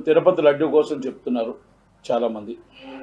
తిరుపతి లడ్డు కోసం చెప్తున్నారు చాలామంది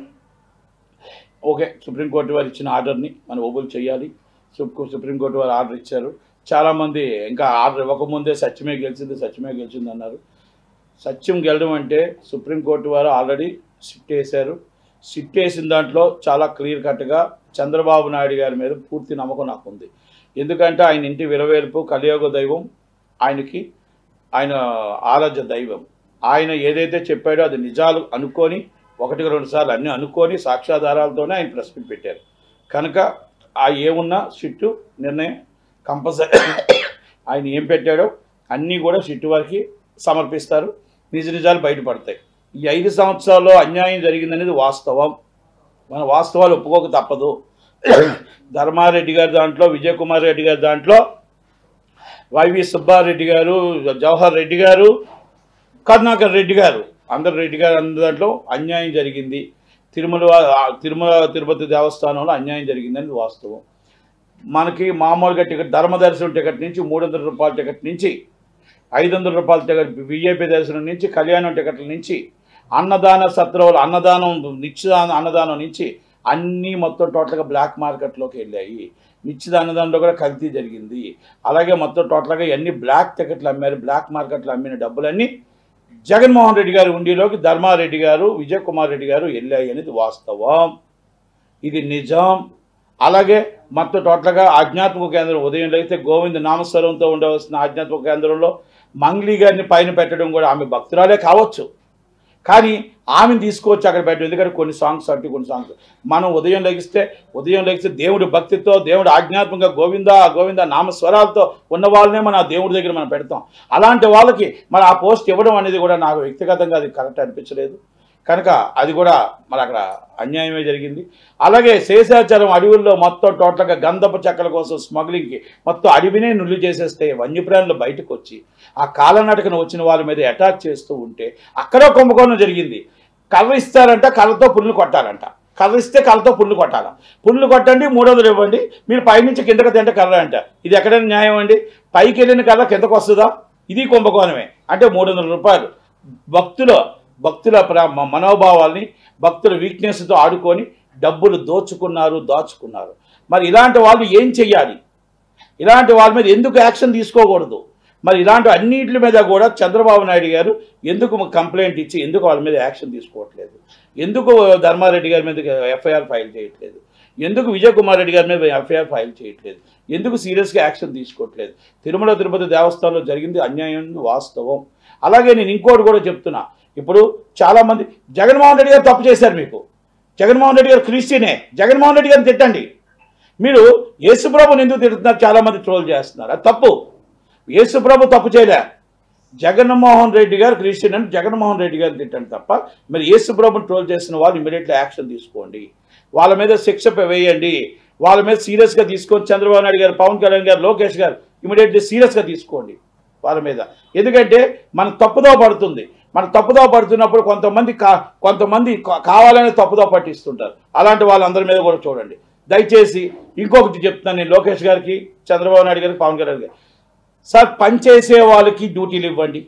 ఓకే సుప్రీంకోర్టు వారు ఇచ్చిన ఆర్డర్ని మనం ఓబుల్ చేయాలి సుప్రీం సుప్రీంకోర్టు వారు ఆర్డర్ ఇచ్చారు చాలామంది ఇంకా ఆర్డర్ ఇవ్వకముందే సత్యమే గెలిచింది సత్యమే గెలిచింది అన్నారు సత్యం గెలడం అంటే సుప్రీంకోర్టు వారు ఆల్రెడీ షిఫ్ట్ వేశారు షిఫ్ట్ వేసిన దాంట్లో చాలా క్లియర్ కట్గా చంద్రబాబు నాయుడు గారి మీద పూర్తి నమ్మకం నాకు ఉంది ఎందుకంటే ఆయన ఇంటి విరవేల్పు కలియోగ దైవం ఆయనకి ఆయన ఆరాధ్య దైవం ఆయన ఏదైతే చెప్పాడో అది నిజాలు అనుకొని ఒకటికి రెండు సార్లు అన్నీ అనుకొని సాక్ష్యాధారాలతోనే ఆయన ప్రెస్ మీట్ పెట్టారు కనుక ఆ ఏమున్నా సిట్టు నిర్ణయం కంపల్సరీ ఆయన ఏం పెట్టాడో అన్నీ కూడా సిట్టు వారికి సమర్పిస్తారు నిజ నిజాలు బయటపడతాయి ఈ ఐదు సంవత్సరాల్లో అన్యాయం జరిగిందనేది వాస్తవం మన వాస్తవాలు ఒప్పుకోక తప్పదు ధర్మారెడ్డి గారి దాంట్లో విజయ్ కుమార్ రెడ్డి గారి దాంట్లో వైవి సుబ్బారెడ్డి గారు జవహర్ రెడ్డి గారు కరుణాకర్ రెడ్డి గారు అందరు రెడ్డి గారు అందరి దాంట్లో అన్యాయం జరిగింది తిరుమల ఆ, తిరుమల తిరుపతి దేవస్థానంలో అన్యాయం జరిగిందని వాస్తవం మనకి మామూలుగా టికెట్ ధర్మ దర్శనం టికెట్ నుంచి మూడు వందల రూపాయల టికెట్ నుంచి ఐదు వందల రూపాయల టికెట్ విఐపి దర్శనం నుంచి కళ్యాణం టికెట్ల నుంచి అన్నదాన సత్రాలు అన్నదానం నిత్యదాన అన్నదానం నుంచి అన్నీ మొత్తం టోటల్గా బ్లాక్ మార్కెట్లోకి వెళ్ళాయి నిశ్చిత అన్నదానంలో కూడా కల్తీ జరిగింది అలాగే మొత్తం టోటల్గా అన్ని బ్లాక్ టికెట్లు అమ్మారు బ్లాక్ మార్కెట్లో అమ్మిన డబ్బులన్నీ జగన్మోహన్ రెడ్డి గారి ఉండిలోకి ధర్మారెడ్డి గారు విజయ్ కుమార్ రెడ్డి గారు వెళ్ళాయి అనేది వాస్తవం ఇది నిజం అలాగే మొత్తం టోటల్గా ఆధ్యాత్మిక కేంద్రం ఉదయం లేస్తే గోవింద నామస్వరంతో ఉండవలసిన ఆధ్యాత్మిక కేంద్రంలో మంగ్లీ గారిని పైన పెట్టడం కూడా ఆమె భక్తురాలే కావచ్చు కానీ ఆమెను తీసుకొచ్చి అక్కడ పెట్టడం ఎందుకంటే కొన్ని సాంగ్స్ అంటే కొన్ని సాంగ్స్ మనం ఉదయం లెగిస్తే ఉదయం లెగిస్తే దేవుడి భక్తితో దేవుడు ఆజ్ఞాత్మకంగా గోవింద గోవింద నామస్వరాలతో ఉన్న వాళ్ళనే మన ఆ దేవుడి దగ్గర మనం పెడతాం అలాంటి వాళ్ళకి మరి ఆ పోస్ట్ ఇవ్వడం అనేది కూడా నాకు వ్యక్తిగతంగా అది కరెక్ట్ అనిపించలేదు కనుక అది కూడా మరి అక్కడ అన్యాయమే జరిగింది అలాగే శేషాచలం అడవుల్లో మొత్తం టోటల్గా గంధపు చెక్కల కోసం స్మగ్లింగ్కి మొత్తం అడవినే నుల్లు చేసేస్తే వన్యప్రాణులు బయటకు వచ్చి ఆ కాలనాటకన వచ్చిన వాళ్ళ మీద అటాక్ చేస్తూ ఉంటే అక్కడ కుంభకోణం జరిగింది కర్ర ఇస్తారంట కర్రతో పుల్లు కొట్టాలంట కర్ర ఇస్తే కర్రతో పుల్లు కొట్టాలా పుల్లు కొట్టండి మూడు వందలు ఇవ్వండి మీరు పైనుంచి కిందకి తింటే కర్ర అంట ఇది ఎక్కడైనా న్యాయం అండి పైకి వెళ్ళిన కర్ర కిందకు వస్తుందా ఇది కుంభకోణమే అంటే మూడు వందల రూపాయలు భక్తుల భక్తుల ప్ర- మ- మనోభావాల్ని భక్తుల వీక్నెస్తో ఆడుకొని డబ్బులు దోచుకున్నారు దాచుకున్నారు మరి ఇలాంటి వాళ్ళు ఏం చెయ్యాలి ఇలాంటి వాళ్ళ మీద ఎందుకు యాక్షన్ తీసుకోకూడదు మరి ఇలాంటి అన్నిటి మీద కూడా చంద్రబాబు నాయుడు గారు ఎందుకు కంప్లైంట్ ఇచ్చి ఎందుకు వాళ్ళ మీద యాక్షన్ తీసుకోవట్లేదు ఎందుకు ధర్మారెడ్డి గారి మీద ఎఫ్ఐఆర్ ఫైల్ చేయట్లేదు ఎందుకు విజయ్ కుమార్ రెడ్డి గారి మీద ఎఫ్ఐఆర్ ఫైల్ చేయట్లేదు ఎందుకు సీరియస్గా యాక్షన్ తీసుకోవట్లేదు తిరుమల తిరుపతి దేవస్థానంలో జరిగింది అన్యాయం వాస్తవం అలాగే నేను ఇంకోటి కూడా చెప్తున్నా ఇప్పుడు చాలామంది జగన్మోహన్ రెడ్డి గారు తప్పు చేశారు మీకు జగన్మోహన్ రెడ్డి గారు క్రిస్టియనే జగన్మోహన్ రెడ్డి గారిని తిట్టండి మీరు యేసుప్రభుని ఎందుకు తిడుతున్నారు చాలామంది ట్రోల్ చేస్తున్నారు అది తప్పు యేసుప్రభు తప్పు చేయలే జగన్మోహన్ రెడ్డి గారు క్రిస్టియన్ అని జగన్మోహన్ రెడ్డి గారిని తిట్టండి తప్ప మరి యేసుప్రభుని ట్రోల్ చేసిన వాళ్ళు ఇమీడియట్లీ యాక్షన్ తీసుకోండి వాళ్ళ మీద శిక్ష వేయండి వాళ్ళ మీద సీరియస్గా తీసుకొని చంద్రబాబు నాయుడు గారు పవన్ కళ్యాణ్ గారు లోకేష్ గారు ఇమీడియట్లీ సీరియస్గా తీసుకోండి వాళ్ళ మీద ఎందుకంటే మన తప్పుదో పడుతుంది మన తప్పుదో పడుతున్నప్పుడు కొంతమంది కా కొంతమంది కా- కావాలని తప్పుదో పట్టిస్తుంటారు అలాంటి వాళ్ళందరి మీద కూడా చూడండి దయచేసి ఇంకొకటి చెప్తున్నాను నేను లోకేష్ గారికి చంద్రబాబు నాయుడు గారికి పవన్ కళ్యాణ్ గారికి సార్ పనిచేసే వాళ్ళకి డ్యూటీలు ఇవ్వండి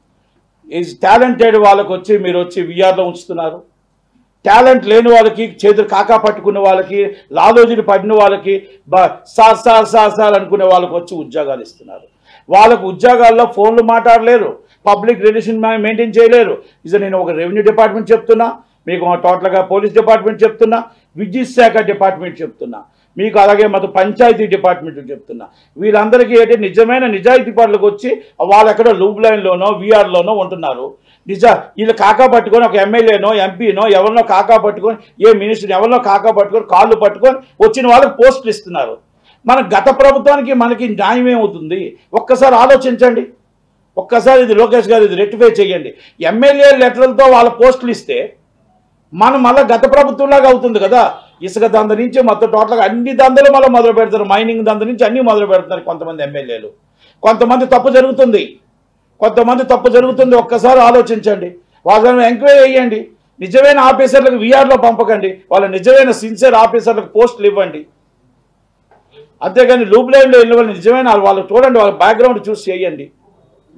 ఈజ్ టాలెంటెడ్ వాళ్ళకి వచ్చి మీరు వచ్చి విఆర్లో ఉంచుతున్నారు టాలెంట్ లేని వాళ్ళకి చేతులు కాకా పట్టుకున్న వాళ్ళకి లాలోజీలు పడిన వాళ్ళకి బా సార్ సార్ సార్ సార్ అనుకునే వాళ్ళకి వచ్చి ఉద్యోగాలు ఇస్తున్నారు వాళ్ళకు ఉద్యోగాల్లో ఫోన్లు మాట్లాడలేరు పబ్లిక్ రిలేషన్ మెయింటైన్ చేయలేరు ఇది నేను ఒక రెవెన్యూ డిపార్ట్మెంట్ చెప్తున్నా మీకు టోటల్గా పోలీస్ డిపార్ట్మెంట్ చెప్తున్నా విద్యుత్ శాఖ డిపార్ట్మెంట్ చెప్తున్నా మీకు అలాగే మొత్తం పంచాయతీ డిపార్ట్మెంట్ చెప్తున్నా వీళ్ళందరికీ ఏంటి నిజమైన నిజాయితీ పనులకు వచ్చి వాళ్ళు ఎక్కడో లూబ్ లైన్లోనో వీఆర్లోనో ఉంటున్నారు నిజ వీళ్ళు కాకా పట్టుకొని ఒక ఎమ్మెల్యేనో ఎంపీనో ఎవరినో కాకా పట్టుకొని ఏ మినిస్టర్ ఎవరినో కాకా పట్టుకొని కాళ్ళు పట్టుకొని వచ్చిన వాళ్ళకి పోస్టులు ఇస్తున్నారు మన గత ప్రభుత్వానికి మనకి న్యాయం ఏమవుతుంది ఒక్కసారి ఆలోచించండి ఒక్కసారి ఇది లోకేష్ గారు ఇది రెక్టిఫై చేయండి ఎమ్మెల్యే లెటర్లతో వాళ్ళ పోస్టులు ఇస్తే మనం మళ్ళీ గత ప్రభుత్వంలాగా అవుతుంది కదా ఇసుక దంద నుంచి మొత్తం టోటల్గా అన్ని దందలు మళ్ళీ మొదలు పెడతారు మైనింగ్ దంద నుంచి అన్ని మొదలు పెడుతున్నారు కొంతమంది ఎమ్మెల్యేలు కొంతమంది తప్పు జరుగుతుంది కొంతమంది తప్పు జరుగుతుంది ఒక్కసారి ఆలోచించండి వాళ్ళని ఎంక్వైరీ చేయండి నిజమైన ఆఫీసర్లకు వీఆర్లో పంపకండి వాళ్ళ నిజమైన సిన్సియర్ ఆఫీసర్లకు పోస్టులు ఇవ్వండి అంతేగాని లూప్ లైన్లో వెళ్ళిన వాళ్ళు నిజమైన వాళ్ళు చూడండి వాళ్ళ బ్యాక్గ్రౌండ్ చూసి చేయండి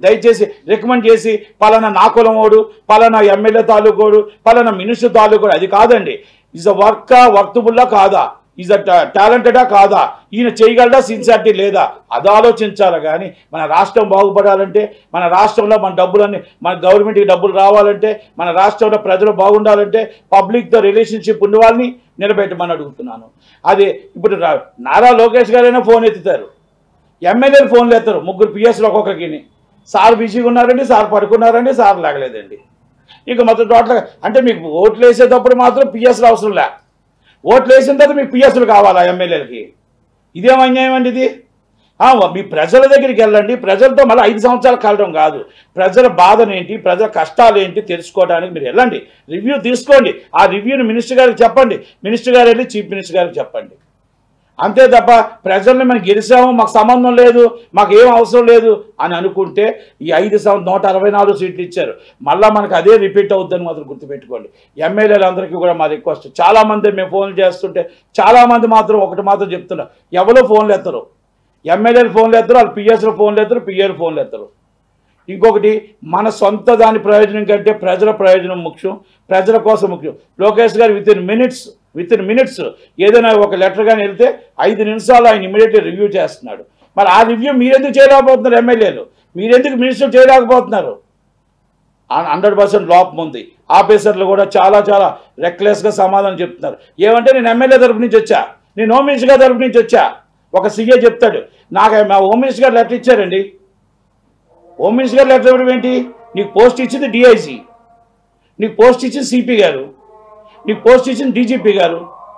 దయచేసి రికమెండ్ చేసి పలానా నా కులమోడు పలానా ఎమ్మెల్యే తాలూకోడు పలానా మినిస్టర్ తాలూకోడు అది కాదండి ఇస్ అ వర్క్ వర్కబుల్లా కాదా ఈజ్ అ టాలెంటెడా కాదా ఈయన చేయగలడా సిన్సియారిటీ లేదా అది ఆలోచించాలి కానీ మన రాష్ట్రం బాగుపడాలంటే మన రాష్ట్రంలో మన డబ్బులన్నీ మన గవర్నమెంట్కి డబ్బులు రావాలంటే మన రాష్ట్రంలో ప్రజలు బాగుండాలంటే పబ్లిక్తో రిలేషన్షిప్ ఉన్న వాళ్ళని నిలబెట్టమని అడుగుతున్నాను అది ఇప్పుడు రా- నారా లోకేష్ గారైనా ఫోన్ ఎత్తుతారు ఎమ్మెల్యేలు ఫోన్లు ఎత్తారు ముగ్గురు పిఎస్లు ఒక్కొక్కరికి సార్ బిజీగా ఉన్నారండి సార్ పడుకున్నారండి సార్ లాగలేదండి ఇక మొత్తం టోటల్ అంటే మీకు ఓట్లు వేసేటప్పుడు మాత్రం పిఎస్లు అవసరం లే ఓట్లు వేసిన తర్వాత మీకు పిఎస్లు కావాలా ఎమ్మెల్యేలకి ఇదేం అన్యాయం అండి ఇది ఆ, మీ ప్రజల దగ్గరికి వెళ్ళండి ప్రజలతో మళ్ళీ ఐదు సంవత్సరాలు కలడం కాదు ప్రజల బాధనేంటి ప్రజల కష్టాలు ఏంటి తెలుసుకోవడానికి మీరు వెళ్ళండి రివ్యూ తీసుకోండి ఆ రివ్యూని మినిస్టర్ గారికి చెప్పండి మినిస్టర్ గారు వెళ్ళి చీఫ్ మినిస్టర్ గారికి చెప్పండి అంతే తప్ప ప్రజల్ని మనం గెలిచాము మాకు సంబంధం లేదు మాకు ఏం అవసరం లేదు అని అనుకుంటే ఈ ఐదు సం నూట అరవై నాలుగు సీట్లు ఇచ్చారు మళ్ళీ మనకు అదే రిపీట్ అవుతుందని మాత్రం గుర్తుపెట్టుకోండి ఎమ్మెల్యేలందరికీ కూడా మా రిక్వెస్ట్ చాలామంది మేము ఫోన్లు చేస్తుంటే చాలామంది మాత్రం ఒకటి మాత్రం చెప్తున్నారు ఎవరో ఫోన్లు ఎత్తరు ఎమ్మెల్యేలు ఫోన్లు ఎత్తరు వాళ్ళు పిఎస్లు ఫోన్లు ఎత్తరు పిఏలు ఫోన్లు ఎత్తరు ఇంకొకటి మన సొంత దాని ప్రయోజనం కంటే ప్రజల ప్రయోజనం ముఖ్యం ప్రజల కోసం ముఖ్యం లోకేష్ గారు within minutes within minutes ఏదైనా ఒక లెటర్ కానీ వెళ్తే ఐదు నిమిషాలు ఆయన ఇమీడియట్లీ రివ్యూ చేస్తున్నాడు మరి ఆ రివ్యూ మీరెందుకు చేయలేకపోతున్నారు ఎమ్మెల్యేలు మీరెందుకు మినిస్టర్ చేయలేకపోతున్నారు హండ్రెడ్ పర్సెంట్ లోపం ఉంది ఆఫీసర్లు కూడా చాలా చాలా రెక్లెస్గా సమాధానం చెప్తున్నారు ఏమంటే నేను ఎమ్మెల్యే తరపు నుంచి వచ్చా నేను హోమ్ మినిస్టర్ గారి తరపు నుంచి వచ్చా ఒక సీఏ చెప్తాడు నాకు మా హోమ్ మినిస్టర్ గారు లెటర్ ఇచ్చారండి హోమ్ మినిస్టర్ గారు లెటర్ ఇవ్వడం ఏంటి నీకు పోస్ట్ ఇచ్చింది డిఐజీ నీకు పోస్ట్ ఇచ్చింది సిపి గారు నీకు పోస్ట్ ఇచ్చింది డీజీపీ గారు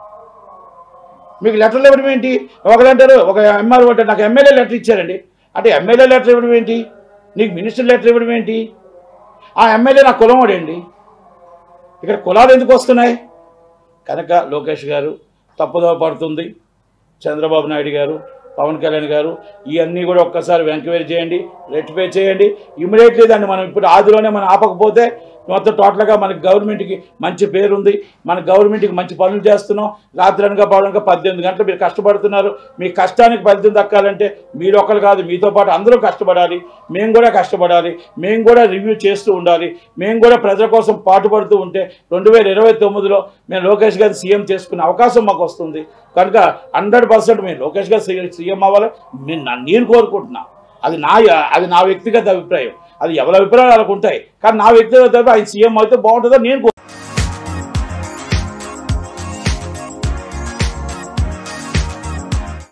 మీకు లెటర్లు ఇవ్వడం ఏంటి ఒకరంటారు ఒక ఎంఆర్ఓ అంటే నాకు ఎమ్మెల్యే లెటర్ ఇచ్చారండి అంటే ఎమ్మెల్యే లెటర్ ఇవ్వడం ఏంటి నీకు మినిస్టర్ లెటర్ ఇవ్వడం ఏంటి ఆ ఎమ్మెల్యే నా కులమోడండి ఇక్కడ కులాలు ఎందుకు వస్తున్నాయి కనుక లోకేష్ గారు తప్పుదోవ పడుతుంది చంద్రబాబు నాయుడు గారు పవన్ కళ్యాణ్ గారు ఇవన్నీ కూడా ఒక్కసారి ఎంక్వైరీ చేయండి రెక్టిఫై చేయండి ఇమీడియట్లీ దాన్ని మనం ఇప్పుడు ఆదిలోనే మనం ఆపకపోతే మొత్తం టోటల్గా మనకి గవర్నమెంట్కి మంచి పేరుంది మన గవర్నమెంట్కి మంచి పనులు చేస్తున్నాం రాత్రి అనగా పవనగా పద్దెనిమిది గంటలు మీరు కష్టపడుతున్నారు మీ కష్టానికి ఫలితం దక్కాలంటే మీరు ఒక్కరు కాదు మీతో పాటు అందరూ కష్టపడాలి మేము కూడా కష్టపడాలి మేము కూడా రివ్యూ చేస్తూ ఉండాలి మేము కూడా ప్రజల కోసం పాటుపడుతూ ఉంటే రెండు వేల ఇరవై తొమ్మిదిలో మేము లోకేష్ గారిని సీఎం చేసుకునే అవకాశం మాకు వస్తుంది కనుక హండ్రెడ్ పర్సెంట్ మేము లోకేష్ గారు సీఎం అవ్వాలి నేను నా- నేను కోరుకుంటున్నా అది నా అది నా వ్యక్తిగత అభిప్రాయం అది ఎవరి అభిప్రాయాలు వాళ్ళకు ఉంటాయి కానీ నా వ్యక్తిగత అభిప్రాయం ఆయన సీఎం అయితే బాగుంటుందో నేను కోరు